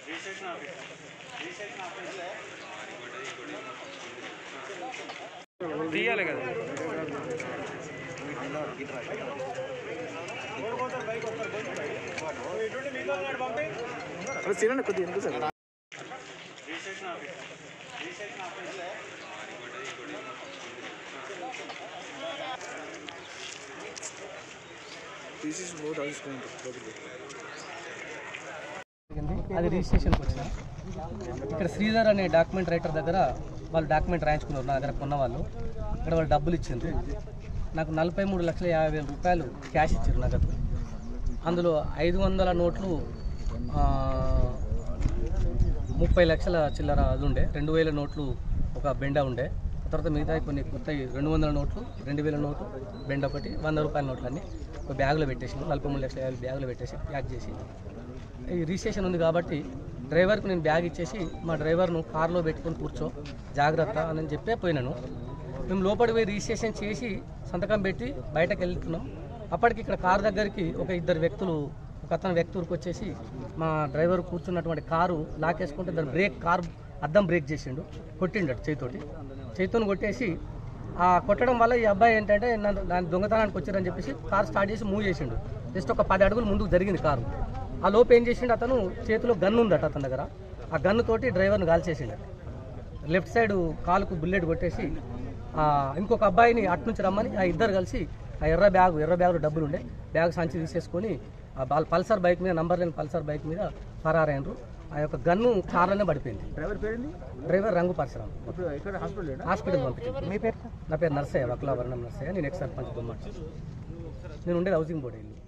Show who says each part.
Speaker 1: తీయాలి కదా
Speaker 2: అలా సీనండి కొద్దిగా ఎందుకు సార్ తీసేసి మూడు రాసుకుంటాం
Speaker 3: జరిగింది. అది రిజిస్ట్రేషన్కి వచ్చిన ఇక్కడ శ్రీధర్ అనే డాక్యుమెంట్ రైటర్ దగ్గర వాళ్ళు డాక్యుమెంట్ రాయించుకున్నారు నా దగ్గర కొన్న వాళ్ళు ఇక్కడ వాళ్ళు డబ్బులు ఇచ్చిండ్రు నాకు నలభై మూడు లక్షల యాభై వేల రూపాయలు క్యాష్ ఇచ్చారు నగదు అందులో ఐదు వందల నోట్లు ఆ, ముప్పై లక్షల చిల్లర అది ఉండే రెండు వేల నోట్లు ఒక బెండ ఉండే తర్వాత మిగతా కొన్ని కొత్త రెండు వందల నోట్లు రెండు వేల నోట్లు బెండ ఒకటి వంద రూపాయల నోట్లు అన్ని ఒక బ్యాగులో పెట్టేసి నలభై మూడు లక్షల యాభై బ్యాగులో పెట్టేసి ప్యాక్ చేసి ఈ రిజిస్ట్రేషన్ ఉంది కాబట్టి డ్రైవర్కి నేను బ్యాగ్ ఇచ్చేసి మా డ్రైవర్ను కార్లో పెట్టుకొని కూర్చో జాగ్రత్త అని చెప్పే పోయినాను మేము లోపలికి పోయి రిజిస్ట్రేషన్ చేసి సంతకం పెట్టి బయటకు వెళ్తున్నాం అప్పటికి ఇక్కడ కారు దగ్గరికి ఒక ఇద్దరు వ్యక్తులు ఒక అతను వ్యక్తులకు వచ్చేసి మా డ్రైవర్ కూర్చున్నటువంటి కారు లాకేసుకుంటే దాని బ్రేక్ కారు అద్దం బ్రేక్ చేసిండు కొట్టిండట చేతితోటి చేతితోని కొట్టేసి ఆ కొట్టడం వల్ల ఈ అబ్బాయి ఏంటంటే నన్ను దాని దొంగతనానికి వచ్చారని చెప్పేసి కారు స్టార్ట్ చేసి మూవ్ చేసిండు జస్ట్ ఒక పది అడుగులు ముందుకు జరిగింది కారు ఆ లోపు ఏం చేసిండు అతను చేతిలో గన్ను ఉందట అతని దగ్గర ఆ గన్ను తోటి డ్రైవర్ను కాల్చేసిండు లెఫ్ట్ సైడ్ కాలుకు బుల్లెట్ కొట్టేసి ఆ ఇంకొక అబ్బాయిని అటు నుంచి రమ్మని ఆ ఇద్దరు కలిసి ఆ ఎర్ర బ్యాగ్ ఎర్ర బ్యాగ్లో డబ్బులు ఉండే బ్యాగ్ సంచి తీసేసుకొని ఆ బాల్ పల్సర్ బైక్ మీద నంబర్ లేని పల్సర్ బైక్ మీద ఫరారైనరు ఆ యొక్క గన్ను కార్లోనే పడిపోయింది
Speaker 2: డ్రైవర్ పేరుంది
Speaker 3: డ్రైవర్ రంగు పరశురాం
Speaker 2: ఇప్పుడు ఇక్కడ హాస్పిటల్
Speaker 3: హాస్పిటల్ పంపించారు
Speaker 2: మీ పేరు
Speaker 3: నా పేరు నర్సయ్య వకలావరణం నర్సయ్య నేను ఎక్స్ సర్పంచ్ బొమ్మాట నేను ఉండేది హౌసింగ్ బోర్డు ఇల్లు